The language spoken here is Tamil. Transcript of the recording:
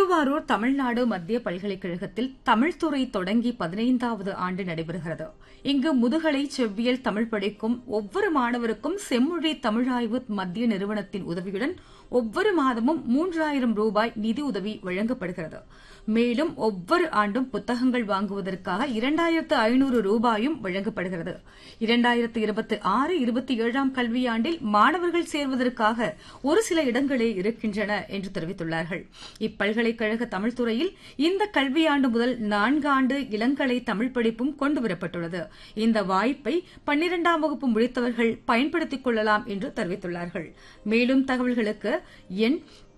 திருவாரூர் தமிழ்நாடு மத்திய பல்கலைக்கழகத்தில் தமிழ்துறை தொடங்கி பதினைந்தாவது ஆண்டு நடைபெறுகிறது இங்கு முதுகலை செவ்வியல் தமிழ் படிக்கும் ஒவ்வொரு மாணவருக்கும் செம்மொழி தமிழாய்வு மத்திய நிறுவனத்தின் உதவியுடன் ஒவ்வொரு மாதமும் மூன்றாயிரம் ரூபாய் நிதி உதவி வழங்கப்படுகிறது மேலும் ஒவ்வொரு ஆண்டும் புத்தகங்கள் வாங்குவதற்காக இரண்டாயிரத்து ஐநூறு ரூபாயும் வழங்கப்படுகிறது இரண்டாயிரத்து இருபத்தி ஆறு இருபத்தி ஏழாம் கல்வியாண்டில் மாணவர்கள் சேர்வதற்காக ஒரு சில இடங்களே இருக்கின்றன என்று தெரிவித்துள்ளார்கள் இப்பல்கலைக்கழக தமிழ்துறையில் இந்த கல்வியாண்டு முதல் நான்காண்டு இளங்கலை தமிழ் படிப்பும் கொண்டுவரப்பட்டுள்ளது இந்த வாய்ப்பை பன்னிரெண்டாம் வகுப்பு முடித்தவர்கள் பயன்படுத்திக் கொள்ளலாம் என்று தெரிவித்துள்ளார்கள் மேலும் தகவல்களுக்கு எண்